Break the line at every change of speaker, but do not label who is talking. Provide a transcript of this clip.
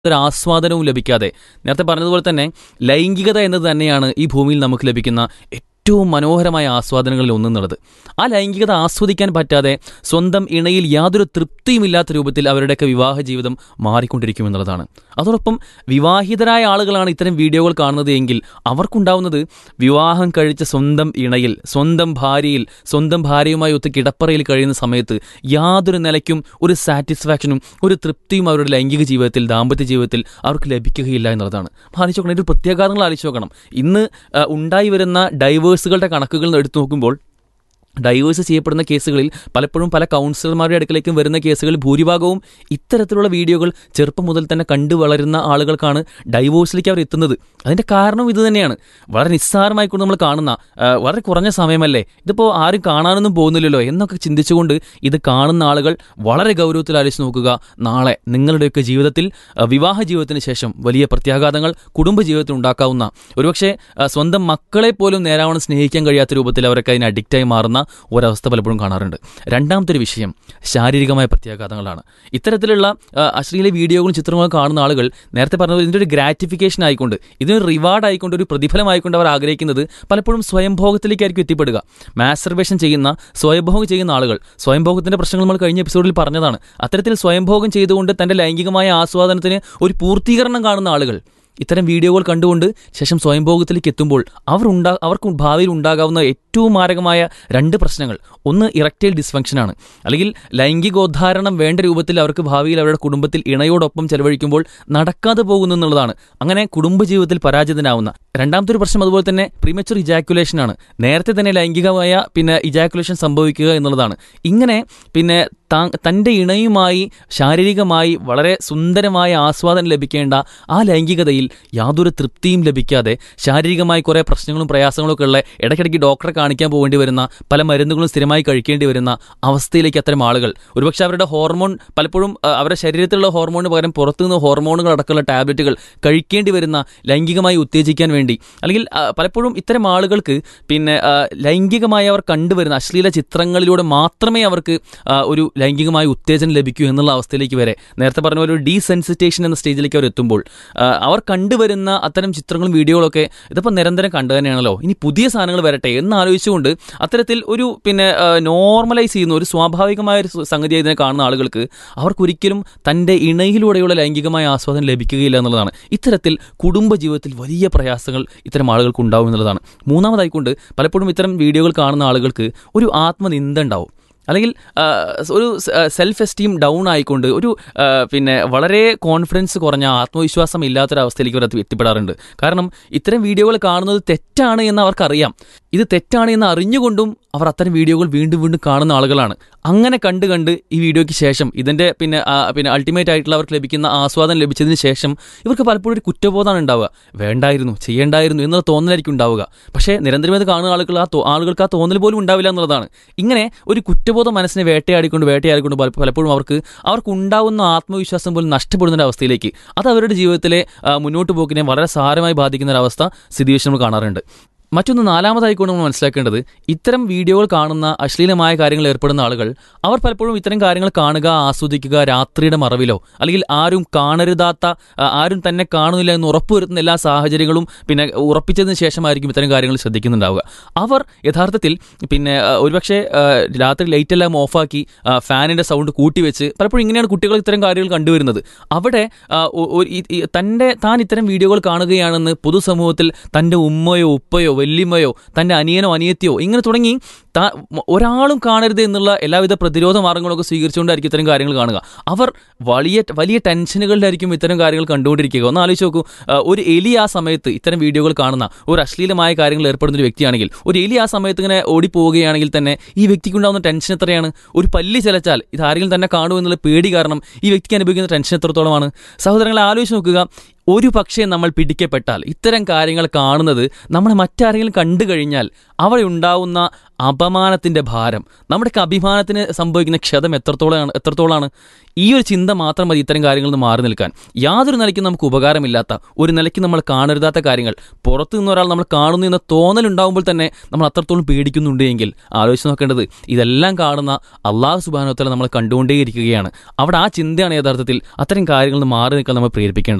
ഒരു ആസ്വാദനവും ലഭിക്കാതെ നേരത്തെ പറഞ്ഞതുപോലെ തന്നെ ലൈംഗികത എന്നത് തന്നെയാണ് ഈ ഭൂമിയിൽ നമുക്ക് ലഭിക്കുന്ന ഏറ്റവും മനോഹരമായ ആസ്വാദനങ്ങളിൽ ഒന്നെന്നുള്ളത് ആ ലൈംഗികത ആസ്വദിക്കാൻ പറ്റാതെ സ്വന്തം ഇണയിൽ യാതൊരു തൃപ്തിയുമില്ലാത്ത രൂപത്തിൽ അവരുടെയൊക്കെ വിവാഹ ജീവിതം മാറിക്കൊണ്ടിരിക്കുമെന്നുള്ളതാണ് അതോടൊപ്പം വിവാഹിതരായ ആളുകളാണ് ഇത്തരം വീഡിയോകൾ കാണുന്നത് എങ്കിൽ അവർക്കുണ്ടാവുന്നത് വിവാഹം കഴിച്ച സ്വന്തം ഇണയിൽ സ്വന്തം ഭാര്യയിൽ സ്വന്തം ഭാര്യയുമായി ഒത്ത് കിടപ്പറയിൽ കഴിയുന്ന സമയത്ത് യാതൊരു നിലയ്ക്കും ഒരു സാറ്റിസ്ഫാക്ഷനും ഒരു തൃപ്തിയും അവരുടെ ലൈംഗിക ജീവിതത്തിൽ ദാമ്പത്യ ജീവിതത്തിൽ അവർക്ക് ലഭിക്കുകയില്ല എന്നുള്ളതാണ് ആലോചിച്ച് നോക്കണം ഒരു പ്രത്യാഘാതങ്ങൾ ആലോചിച്ച് നോക്കണം ഇന്ന് ആ, ഉണ്ടായി വരുന്ന ഡൈവേഴ്സുകളുടെ കണക്കുകൾ എടുത്തു നോക്കുമ്പോൾ ഡൈവേഴ്സ് ചെയ്യപ്പെടുന്ന കേസുകളിൽ പലപ്പോഴും പല കൗൺസിലർമാരുടെ അടുക്കലേക്കും വരുന്ന കേസുകളിൽ ഭൂരിഭാഗവും ഇത്തരത്തിലുള്ള വീഡിയോകൾ ചെറുപ്പം മുതൽ തന്നെ കണ്ടു വളരുന്ന ആളുകൾക്കാണ് ഡൈവോഴ്സിലേക്ക് അവർ എത്തുന്നത് അതിൻ്റെ കാരണം ഇത് തന്നെയാണ് വളരെ നിസ്സാരമായിക്കൊണ്ട് നമ്മൾ കാണുന്ന ആ, വളരെ കുറഞ്ഞ സമയമല്ലേ ഇതിപ്പോൾ ആരും കാണാനൊന്നും പോകുന്നില്ലല്ലോ എന്നൊക്കെ ചിന്തിച്ചുകൊണ്ട് ഇത് കാണുന്ന ആളുകൾ വളരെ ഗൗരവത്തിൽ ആലോചിച്ച് നോക്കുക നാളെ നിങ്ങളുടെയൊക്കെ ജീവിതത്തിൽ ആ, വിവാഹ ജീവിതത്തിന് ശേഷം വലിയ പ്രത്യാഘാതങ്ങൾ കുടുംബ ജീവിതത്തിൽ ഉണ്ടാക്കാവുന്ന ഒരുപക്ഷെ ആ, സ്വന്തം മക്കളെ പോലും നേരാവണ്ണം സ്നേഹിക്കാൻ കഴിയാത്ത രൂപത്തിൽ അവരൊക്കെ അതിന് അഡിക്റ്റായി മാറുന്ന ഒരവസ്ഥ പലപ്പോഴും കാണാറുണ്ട് രണ്ടാമത്തെ ഒരു വിഷയം ശാരീരികമായ പ്രത്യാഘാതങ്ങളാണ് ഇത്തരത്തിലുള്ള ആ, അശ്ലീല വീഡിയോകളും ചിത്രങ്ങളും കാണുന്ന ആളുകൾ നേരത്തെ പറഞ്ഞത് ഇതിൻ്റെ ഒരു ഗ്രാറ്റിഫിക്കേഷൻ ആയിക്കൊണ്ട് ഇതിനൊരു റിവാർഡ് ആയിക്കൊണ്ട് ഒരു പ്രതിഫലം ആയിക്കൊണ്ട് അവർ ആഗ്രഹിക്കുന്നത് പലപ്പോഴും സ്വയംഭോഗത്തിലേക്കായിരിക്കും എത്തിപ്പെടുക മാസ്റ്റർബേഷൻ ചെയ്യുന്ന സ്വയംഭോഗം ചെയ്യുന്ന ആളുകൾ സ്വയംഭോഗത്തിന്റെ പ്രശ്നങ്ങൾ നമ്മൾ കഴിഞ്ഞ എപ്പിസോഡിൽ പറഞ്ഞതാണ് അത്തരത്തിൽ സ്വയംഭോഗം ചെയ്തുകൊണ്ട് തന്റെ ലൈംഗികമായ ആസ്വാദനത്തിന് ഒരു പൂർത്തീകരണം കാണുന്ന ആളുകൾ ഇത്തരം വീഡിയോകൾ കണ്ടുകൊണ്ട് ശേഷം സ്വയംഭോഗത്തിലേക്ക് എത്തുമ്പോൾ അവർ ഉണ്ടാ അവർക്ക് ഭാവിയിൽ ഉണ്ടാകാവുന്ന ഏറ്റവും മാരകമായ രണ്ട് പ്രശ്നങ്ങൾ ഒന്ന് ഇറക്റ്റൈൽ ഡിസ്ഫങ്ഷനാണ് അല്ലെങ്കിൽ ലൈംഗികോദ്ധാരണം വേണ്ട രൂപത്തിൽ അവർക്ക് ഭാവിയിൽ അവരുടെ കുടുംബത്തിൽ ഇണയോടൊപ്പം ചെലവഴിക്കുമ്പോൾ നടക്കാതെ പോകുന്നു എന്നുള്ളതാണ് അങ്ങനെ കുടുംബജീവിതത്തിൽ പരാജിതനാവുന്ന രണ്ടാമത്തെ ഒരു പ്രശ്നം അതുപോലെ തന്നെ പ്രീമച്ചുർ ഇജാക്കുലേഷൻ ആണ് നേരത്തെ തന്നെ ലൈംഗികമായ പിന്നെ ഇജാക്കുലേഷൻ സംഭവിക്കുക എന്നുള്ളതാണ് ഇങ്ങനെ പിന്നെ താ- തൻ്റെ ഇണയുമായി ശാരീരികമായി വളരെ സുന്ദരമായ ആസ്വാദനം ലഭിക്കേണ്ട ആ ലൈംഗികതയിൽ യാതൊരു തൃപ്തിയും ലഭിക്കാതെ ശാരീരികമായി കുറേ പ്രശ്നങ്ങളും പ്രയാസങ്ങളും ഒക്കെ ഉള്ള ഇടയ്ക്കിടയ്ക്ക് ഡോക്ടറെ കാണിക്കാൻ പോകേണ്ടി വരുന്ന പല മരുന്നുകളും സ്ഥിരമായി കഴിക്കേണ്ടി വരുന്ന അവസ്ഥയിലേക്ക് അത്തരം ആളുകൾ ഒരുപക്ഷെ അവരുടെ ഹോർമോൺ പലപ്പോഴും ആ, അവരുടെ ശരീരത്തിലുള്ള ഹോർമോണിന് പകരം പുറത്തുനിന്ന് ഹോർമോണുകൾ അടക്കമുള്ള ടാബ്ലറ്റുകൾ കഴിക്കേണ്ടി വരുന്ന ലൈംഗികമായി ഉത്തേജിക്കാൻ വേണ്ടി അല്ലെങ്കിൽ ആ, പലപ്പോഴും ഇത്തരം ആളുകൾക്ക് പിന്നെ ആ, ലൈംഗികമായി അവർ കണ്ടുവരുന്ന അശ്ലീല ചിത്രങ്ങളിലൂടെ മാത്രമേ അവർക്ക് ആ, ഒരു ലൈംഗികമായ ഉത്തേജനം ലഭിക്കൂ എന്നുള്ള അവസ്ഥയിലേക്ക് വരെ നേരത്തെ പറഞ്ഞ പോലെ ഒരു ഡീസെൻസിറ്റേഷൻ എന്ന സ്റ്റേജിലേക്ക് അവർ എത്തുമ്പോൾ ആ, അവർ കണ്ടുവരുന്ന അത്തരം ചിത്രങ്ങളും വീഡിയോകളൊക്കെ ഇതിപ്പോൾ നിരന്തരം കണ്ടു തന്നെയാണല്ലോ ഇനി പുതിയ സാധനങ്ങൾ വരട്ടെ എന്ന് ആലോചിച്ചുകൊണ്ട് അത്തരത്തിൽ ഒരു പിന്നെ നോർമലൈസ് ചെയ്യുന്ന ഒരു സ്വാഭാവികമായ ഒരു സ- സംഗതിയായി ഇതിനെ കാണുന്ന ആളുകൾക്ക് അവർക്കൊരിക്കലും തൻ്റെ ഇണയിലൂടെയുള്ള ലൈംഗികമായ ആസ്വാദനം ലഭിക്കുകയില്ല എന്നുള്ളതാണ് ഇത്തരത്തിൽ കുടുംബ ജീവിതത്തിൽ വലിയ പ്രയാസങ്ങൾ ഇത്തരം ആളുകൾക്ക് ഉണ്ടാവും എന്നുള്ളതാണ് മൂന്നാമതായിക്കൊണ്ട് പലപ്പോഴും ഇത്തരം വീഡിയോകൾ കാണുന്ന ആളുകൾക്ക് ഒരു ആത്മനിന്ദ ഉണ്ടാവും അല്ലെങ്കിൽ ആ, ഒരു സെൽഫ് എസ്റ്റീം ഡൗൺ ആയിക്കൊണ്ട് ഒരു ആ, പിന്നെ വളരെ കോൺഫിഡൻസ് കുറഞ്ഞ ആത്മവിശ്വാസം ഇല്ലാത്തൊരവസ്ഥയിലേക്ക് അവർ എത്തിപ്പെടാറുണ്ട് കാരണം ഇത്തരം വീഡിയോകൾ കാണുന്നത് തെറ്റാണ് എന്ന് അവർക്കറിയാം ഇത് തെറ്റാണ് എന്ന് അറിഞ്ഞുകൊണ്ടും അവർ അത്തരം വീഡിയോകൾ വീണ്ടും വീണ്ടും കാണുന്ന ആളുകളാണ് അങ്ങനെ കണ്ട് കണ്ട് ഈ വീഡിയോയ്ക്ക് ശേഷം ഇതിൻ്റെ പിന്നെ ആ, പിന്നെ അൾട്ടിമേറ്റ് ആയിട്ടുള്ള അവർക്ക് ലഭിക്കുന്ന ആസ്വാദനം ലഭിച്ചതിന് ശേഷം ഇവർക്ക് പലപ്പോഴും ഒരു കുറ്റബോധമാണ് ഉണ്ടാവുക വേണ്ടായിരുന്നു ചെയ്യേണ്ടായിരുന്നു എന്നുള്ള തോന്നലായിരിക്കും ഉണ്ടാവുക പക്ഷേ നിരന്തരം ഇത് കാണുന്ന ആളുകൾ ആ തോ- ആളുകൾക്ക് ആ തോന്നൽ പോലും ഉണ്ടാവില്ല എന്നുള്ളതാണ് ഇങ്ങനെ ഒരു കുറ്റബോധം മനസ്സിനെ വേട്ടയാടിക്കൊണ്ട് വേട്ടയാടിക്കൊണ്ട് പല- പലപ്പോഴും അവർക്ക് അവർക്ക് ഉണ്ടാവുന്ന ആത്മവിശ്വാസം പോലും നഷ്ടപ്പെടുന്ന ഒരു അവസ്ഥയിലേക്ക് അത് അവരുടെ ജീവിതത്തിലെ ആ, മുന്നോട്ട് പോക്കിനെ വളരെ സാരമായി ബാധിക്കുന്ന ഒരു അവസ്ഥ സ്ഥിതിവിശേഷം നമ്മൾ കാണാറുണ്ട് മറ്റൊന്ന് നാലാമതായിക്കൊണ്ട് നമ്മൾ മനസ്സിലാക്കേണ്ടത് ഇത്തരം വീഡിയോകൾ കാണുന്ന അശ്ലീലമായ കാര്യങ്ങൾ ഏർപ്പെടുന്ന ആളുകൾ അവർ പലപ്പോഴും ഇത്തരം കാര്യങ്ങൾ കാണുക ആസ്വദിക്കുക രാത്രിയുടെ മറവിലോ അല്ലെങ്കിൽ ആരും കാണരുതാത്ത ആ, ആരും തന്നെ കാണുന്നില്ല എന്ന് ഉറപ്പുവരുത്തുന്ന എല്ലാ സാഹചര്യങ്ങളും പിന്നെ ഉറപ്പിച്ചതിന് ശേഷമായിരിക്കും ഇത്തരം കാര്യങ്ങൾ ശ്രദ്ധിക്കുന്നുണ്ടാവുക അവർ യഥാർത്ഥത്തിൽ പിന്നെ ആ, ഒരുപക്ഷെ ആ, രാത്രി ലൈറ്റ് എല്ലാം ഓഫാക്കി ആ, ഫാനിന്റെ സൗണ്ട് കൂട്ടിവെച്ച് പലപ്പോഴും ഇങ്ങനെയാണ് കുട്ടികൾ ഇത്തരം കാര്യങ്ങൾ കണ്ടുവരുന്നത് അവിടെ ആ, ഒ- ഒ- ഈ- ഈ- തന്റെ താൻ ഇത്തരം വീഡിയോകൾ കാണുകയാണെന്ന് പൊതുസമൂഹത്തിൽ തന്റെ ഉമ്മയോ ഉപ്പയോ വല്യമ്മയോ തന്റെ അനിയനോ അനിയത്തിയോ ഇങ്ങനെ തുടങ്ങി താ മ- ഒരാളും കാണരുത് എന്നുള്ള എല്ലാവിധ പ്രതിരോധ മാർഗങ്ങളൊക്കെ സ്വീകരിച്ചുകൊണ്ടായിരിക്കും ഇത്തരം കാര്യങ്ങൾ കാണുക അവർ വലിയ വലിയ ടെൻഷനുകളിലായിരിക്കും ഇത്തരം കാര്യങ്ങൾ കണ്ടുകൊണ്ടിരിക്കുക ഒന്ന് ആലോചിച്ച് നോക്കൂ ആ, ഒരു എലി ആ സമയത്ത് ഇത്തരം വീഡിയോകൾ കാണുന്ന ഒരു അശ്ലീലമായ കാര്യങ്ങൾ ഏർപ്പെടുന്ന ഒരു വ്യക്തിയാണെങ്കിൽ ഒരു എലി ആ സമയത്ത് ഇങ്ങനെ ഓടിപ്പോവുകയാണെങ്കിൽ തന്നെ ഈ വ്യക്തിക്ക് ഉണ്ടാകുന്ന ടെൻഷൻ എത്രയാണ് ഒരു പല്ലി ചലച്ചാൽ ഇത് ആരെങ്കിലും തന്നെ കാണുമോ എന്നുള്ള പേടി കാരണം ഈ വ്യക്തിക്ക് അനുഭവിക്കുന്ന ടെൻഷൻ എത്രത്തോളമാണ് സഹോദരങ്ങളെ ആലോചിച്ച് നോക്കുക ഒരു പക്ഷേ നമ്മൾ പിടിക്കപ്പെട്ടാൽ ഇത്തരം കാര്യങ്ങൾ കാണുന്നത് നമ്മളെ മറ്റാരെങ്കിലും കണ്ടു കഴിഞ്ഞാൽ അവിടെ ഉണ്ടാവുന്ന അപമാനത്തിന്റെ ഭാരം നമ്മുടെയൊക്കെ അഭിമാനത്തിന് സംഭവിക്കുന്ന ക്ഷതം എത്രത്തോളമാണ് എത്രത്തോളമാണ് ഈ ഒരു ചിന്ത മാത്രം മതി ഇത്തരം കാര്യങ്ങളിൽ നിന്ന് മാറി നിൽക്കാൻ യാതൊരു നിലയ്ക്കും നമുക്ക് ഉപകാരമില്ലാത്ത ഒരു നിലയ്ക്ക് നമ്മൾ കാണരുതാത്ത കാര്യങ്ങൾ പുറത്തു നിന്ന് ഒരാൾ നമ്മൾ കാണുന്നു എന്ന തോന്നലുണ്ടാകുമ്പോൾ തന്നെ നമ്മൾ അത്രത്തോളം പേടിക്കുന്നുണ്ട് എങ്കിൽ ആലോചിച്ച് നോക്കേണ്ടത് ഇതെല്ലാം കാണുന്ന അള്ളാഹു സുബാനോത്തല നമ്മൾ കണ്ടുകൊണ്ടേയിരിക്കുകയാണ് അവിടെ ആ ചിന്തയാണ് യഥാർത്ഥത്തിൽ അത്തരം കാര്യങ്ങളിൽ നിന്ന് മാറി നിൽക്കാൻ നമ്മൾ പ്രേരിപ്പിക്കേണ്ടത്